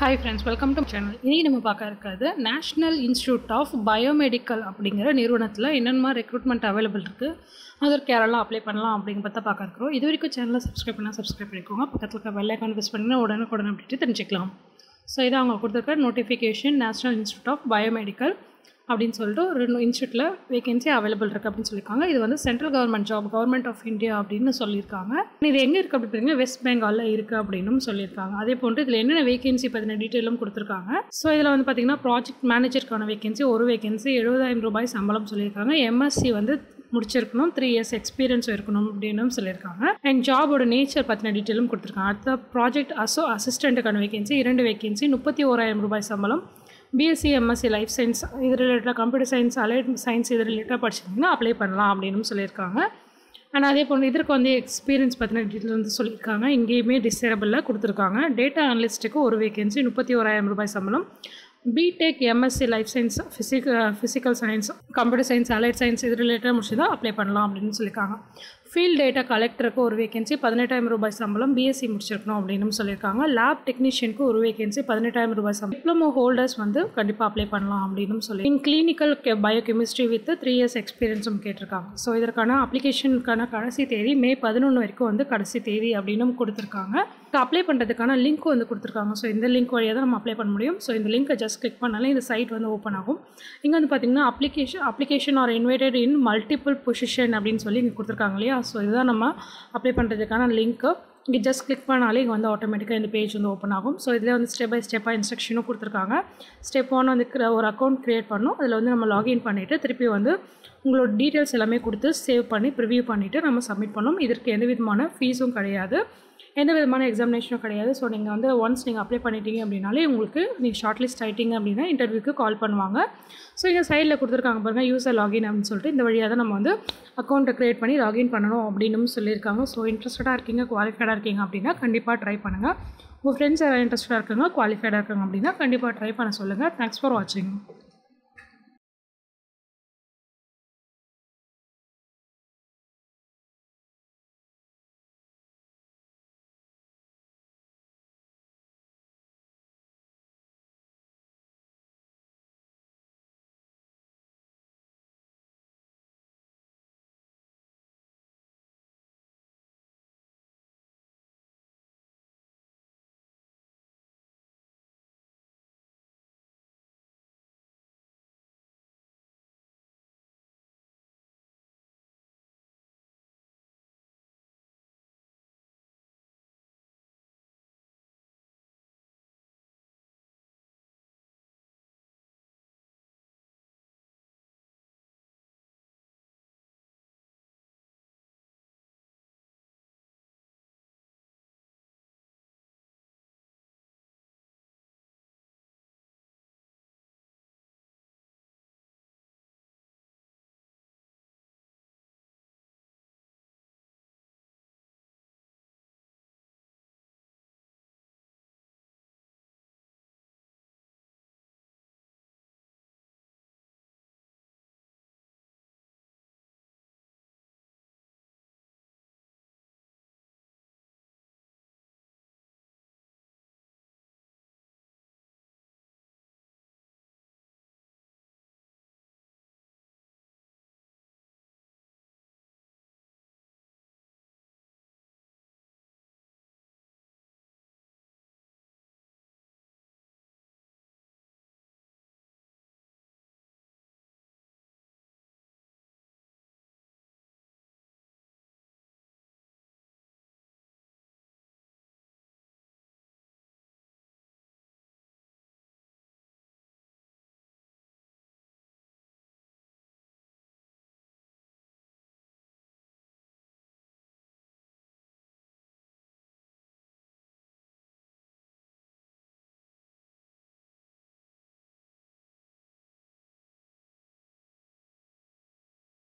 hi friends welcome to channel இன்றைக்கி நம்ம பார்க்க இருக்கிறது நேஷ்னல் இன்ஸ்டியூட் ஆஃப் பயோமெடிக்கல் அப்படிங்கிற நிறுவனத்தில் என்னென்ன ரெக்ரூட்மெண்ட் அவைலபிள் இருக்குது அதற்கு யாரெல்லாம் அப்ளை பண்ணலாம் அப்படிங்கிறத பார்க்க இருக்கிறோம் இது வரைக்கும் சேனலை சப்ஸ்கிரைப் பண்ணால் சப்ஸ்கிரைப் பண்ணிக்கோங்க பக்கத்தில் இருக்க பெல் ஐக்கான் ப்ரெஸ் பண்ணிங்கன்னா உடனுக்குடன் அப்படின்ட்டு தெரிஞ்சுக்கலாம் ஸோ இது அவங்க கொடுத்துருக்க notification national institute of biomedical அப்படின்னு சொல்லிட்டு ஒரு இன்ஸ்டியூட்டில் வேகன்சி அவைலபிள் இருக்குது அப்படின்னு சொல்லியிருக்காங்க இது வந்து central government job government of India அப்படின்னு சொல்லியிருக்காங்க இது எங்கே இருக்குது அப்படி பார்த்தீங்கன்னா வெஸ்ட் பெங்காலில் இருக்குது அப்படின்னு சொல்லியிருக்காங்க அதே போன்று இதில் என்னென்ன வேகன்சி பற்றின டீட்டெயிலும் கொடுத்துருக்காங்க ஸோ இதில் வந்து பார்த்தீங்கன்னா ப்ராஜெக்ட் மேனேஜருக்கான வேகன்சி ஒரு வேகன்சி எழுபதாயிரம் ரூபாய் சம்பளம் சொல்லியிருக்காங்க எம்எஸ்சி வந்து முடிச்சிருக்கணும் த்ரீ இயர்ஸ் எக்ஸ்பீரியன்ஸ் இருக்கணும் அப்படின்னு சொல்லியிருக்காங்க அண்ட் ஜாபோட நேச்சர் பற்றின டீட்டெயிலும் கொடுத்துருக்காங்க அடுத்த ப்ராஜெக்ட் அசோ அசிஸ்டண்ட்டுக்கான வேகன்சி இரண்டு வேகன்சி முப்பத்தி ஓராயிரம் ரூபாய் சம்பளம் பிஎஸ்சி எம்எஸ்சி லைஃப் சயின்ஸ் இது ரிலேட்டடாக கம்ப்யூட்டர் சயின்ஸ் அலைட் சயின்ஸ் இது ரிலேட்டடாக படிச்சிங்கன்னா அப்ளை பண்ணலாம் அப்படின்னு சொல்லியிருக்காங்க அண்ட் அதே போல் இதற்கு வந்து எக்ஸ்பீரியன்ஸ் பற்றின டீட்டெயில் வந்து சொல்லியிருக்காங்க இங்கேயுமே டிசேரபிளில் கொடுத்துருக்காங்க டேட்டா அனலிஸ்ட்டுக்கு ஒரு வேகன்சி முப்பத்தி ஓராயிரம் ரூபாய் சம்பளம் BTech MSc life science physic physical science computer science allied science இது ரிலேட்டடாக முடிச்சு தான் அப்ளை பண்ணலாம் அப்படின்னு சொல்லியிருக்காங்க ஃபீல்ட் டேட்டா கலெக்டருக்கு ஒரு வேகன்சி பதினெட்டாயிரம் ரூபாய் சம்பளம் பிஎஸ்சி முடிச்சிருக்கணும் அப்படின்னு சொல்லியிருக்காங்க லேப் டெக்னீஷியனுக்கு ஒரு வேகன்சி பதினெட்டாயிரம் ரூபாய் சம்பளம் டிப்ளமோ ஹோல்டர்ஸ் வந்து கண்டிப்பாக அப்ளை பண்ணலாம் அப்படின்னு சொல்லி in clinical biochemistry with three years எக்ஸ்பீரியன்ஸும் கேட்டிருக்காங்க ஸோ இதற்கான அப்ளிகேஷனுக்கான கடைசி தேதி மே பதினொன்று வரைக்கும் வந்து கடைசி தேதி அப்படின்னு கொடுத்துருக்காங்க அப்ளை பண்ணுறதுக்கான லிங்க் வந்து கொடுத்துருக்காங்க ஸோ இந்த லிங்க் வழியாக தான் நம்ம அப்ளை பண்ண முடியும் ஸோ இந்த லிங்க்கை ஜஸ்ட் கிளிக் பண்ணாலே இந்த சைட் வந்து ஓப்பன் ஆகும் இங்கே வந்து பார்த்திங்கன்னா application application are invited in multiple position அப்படின்னு சொல்லி இங்கே கொடுத்துருக்காங்க இல்லையா ஸோ இதுதான் நம்ம அப்ளை பண்ணுறதுக்கான லிங்க்கு இங்கே ஜஸ்ட் கிளிக் பண்ணாலே இங்கே வந்து ஆட்டோமேட்டிக்காக இந்த பேஜ் வந்து ஓப்பன் ஆகும் ஸோ இதில் வந்து ஸ்டெப் பை ஸ்டெப்பாக இன்ஸ்ட்ரக்ஷனும் கொடுத்துருக்காங்க ஸ்டெப் ஒன் வந்து ஒரு அக்கௌண்ட் க்ரியேட் பண்ணணும் அதில் வந்து நம்ம லாகின் பண்ணிவிட்டு திருப்பி வந்து உங்களோட டீட்டெயில்ஸ் எல்லாமே கொடுத்து சேவ் பண்ணி ப்ரிவியூ பண்ணிவிட்டு நம்ம சப்மிட் பண்ணணும் இதற்கு எந்த விதமான ஃபீஸும் கிடையாது எந்த விதமான எக்ஸாமினேஷனும் கிடையாது ஸோ நீங்கள் வந்து ஒன்ஸ் நீங்கள் அப்ளை பண்ணிட்டீங்க அப்படின்னாலே உங்களுக்கு நீங்கள் ஷார்ட் லிஸ்ட் ஆகிட்டீங்க அப்படின்னா இன்டர்வியூக்கு கால் பண்ணுவாங்க ஸோ இங்கே சைடில் கொடுத்துருக்காங்க பாருங்கள் யூசர் லாகின் அப்படின்னு சொல்லிட்டு இந்த வழியாக தான் நம்ம வந்து அக்கௌண்ட்டை க்ரியேட் பண்ணி லாகின் பண்ணணும் அப்படின்னு சொல்லியிருக்காங்க ஸோ இன்ட்ரெஸ்டடாக இருக்கீங்க குவாலிஃபைடாக இருக்கீங்க அப்படின்னா கண்டிப்பாக ட்ரை பண்ணுங்கள் உங்கள் ஃப்ரெண்ட்ஸ் யாராவது இன்ட்ரெஸ்டாக இருக்காங்க குவாலிஃபைடாக இருக்காங்க அப்படின்னா கண்டிப்பாக ட்ரை பண்ண சொல்லுங்கள் தேங்க்ஸ் ஃபார் வாட்சிங்